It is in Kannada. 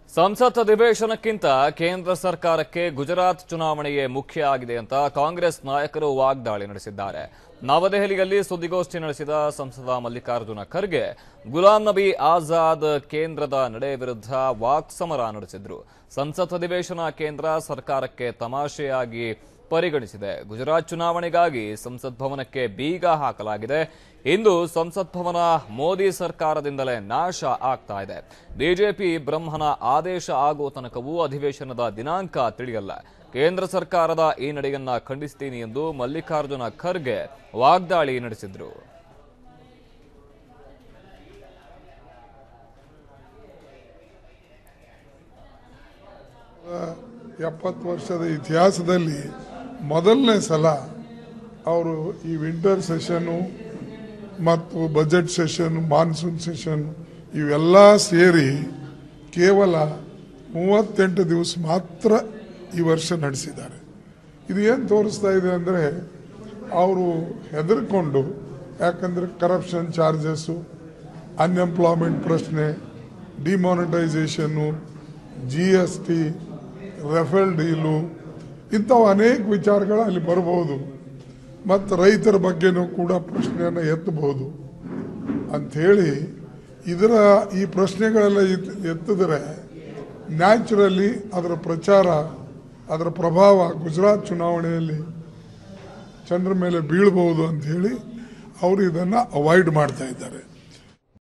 ಸಂಸತ್ ಅಧಿವೇಶನಕ್ಕಿಂತ ಕೇಂದ್ರ ಸರ್ಕಾರಕ್ಕೆ ಗುಜರಾತ್ ಚುನಾವಣೆಯೇ ಮುಖ್ಯ ಆಗಿದೆ ಅಂತ ಕಾಂಗ್ರೆಸ್ ನಾಯಕರು ವಾಗ್ದಾಳಿ ನಡೆಸಿದ್ದಾರೆ ನವದೆಹಲಿಯಲ್ಲಿ ಸುದ್ದಿಗೋಷ್ಠಿ ನಡೆಸಿದ ಸಂಸದ ಮಲ್ಲಿಕಾರ್ಜುನ ಖರ್ಗೆ ಗುಲಾಂ ನಬಿ ಆಜಾದ್ ಕೇಂದ್ರದ ನಡೆ ವಿರುದ್ಧ ವಾಕ್ಸಮರ ನಡೆಸಿದ್ರು ಸಂಸತ್ ಅಧಿವೇಶನ ಕೇಂದ್ರ ಸರ್ಕಾರಕ್ಕೆ ತಮಾಷೆಯಾಗಿ ಪರಿಗಣಿಸಿದೆ ಗುಜರಾತ್ ಚುನಾವಣೆಗಾಗಿ ಸಂಸತ್ ಭವನಕ್ಕೆ ಬೀಗ ಹಾಕಲಾಗಿದೆ ಇಂದು ಸಂಸತ್ ಭವನ ಮೋದಿ ಸರ್ಕಾರದಿಂದಲೇ ನಾಶ ಆಗ್ತಾ ಇದೆ ಬಿಜೆಪಿ ಬ್ರಹ್ಮನ ಆದೇಶ ಆಗೋ ತನಕವೂ ಅಧಿವೇಶನದ ದಿನಾಂಕ ತಿಳಿಯಲ್ಲ ಕೇಂದ್ರ ಸರ್ಕಾರದ ಈ ನಡೆಯನ್ನ ಖಂಡಿಸ್ತೀನಿ ಎಂದು ಮಲ್ಲಿಕಾರ್ಜುನ ಖರ್ಗೆ ವಾಗ್ದಾಳಿ ನಡೆಸಿದ್ರು ಎಪ್ಪತ್ತು ವರ್ಷದ ಇತಿಹಾಸದಲ್ಲಿ ಮೊದಲನೇ ಸಲ ಅವರು ಈ ವಿಂಟರ್ ಸೆಷನ್ನು ಮತ್ತು ಬಜೆಟ್ ಸೆಷನ್ ಮಾನ್ಸೂನ್ ಸೆಷನ್ ಇವೆಲ್ಲ ಸೇರಿ ಕೇವಲ ಮೂವತ್ತೆಂಟು ದಿವಸ ಮಾತ್ರ ಈ ವರ್ಷ ನಡೆಸಿದ್ದಾರೆ ಇದು ಏನು ತೋರಿಸ್ತಾ ಇದೆ ಅಂದರೆ ಅವರು ಹೆದರ್ಕೊಂಡು ಯಾಕಂದರೆ ಕರಪ್ಷನ್ ಚಾರ್ಜಸ್ಸು ಅನ್ಎಂಪ್ಲಾಯ್ಮೆಂಟ್ ಪ್ರಶ್ನೆ demonetisation G S T Rafale deal ಇಂಥವು ಅನೇಕ ವಿಚಾರಗಳು ಅಲ್ಲಿ ಬರಬಹುದು ಮತ್ತು ರೈತರ ಬಗ್ಗೆನೂ ಕೂಡ ಪ್ರಶ್ನೆಯನ್ನು ಎತ್ತಬಹುದು ಅಂಥೇಳಿ ಇದರ ಈ ಪ್ರಶ್ನೆಗಳೆಲ್ಲ ಎತ್- ಎತ್ತಿದ್ರೆ ನ್ಯಾಚುರಲಿ ಅದರ ಪ್ರಚಾರ ಅದರ ಪ್ರಭಾವ ಗುಜರಾತ್ ಚುನಾವಣೆಯಲ್ಲಿ ಜನರ ಮೇಲೆ ಬೀಳಬಹುದು ಅಂತ ಹೇಳಿ ಅವರು ಇದನ್ನು ಅವಾಯ್ಡ್ ಮಾಡ್ತಾ ಇದ್ದಾರೆ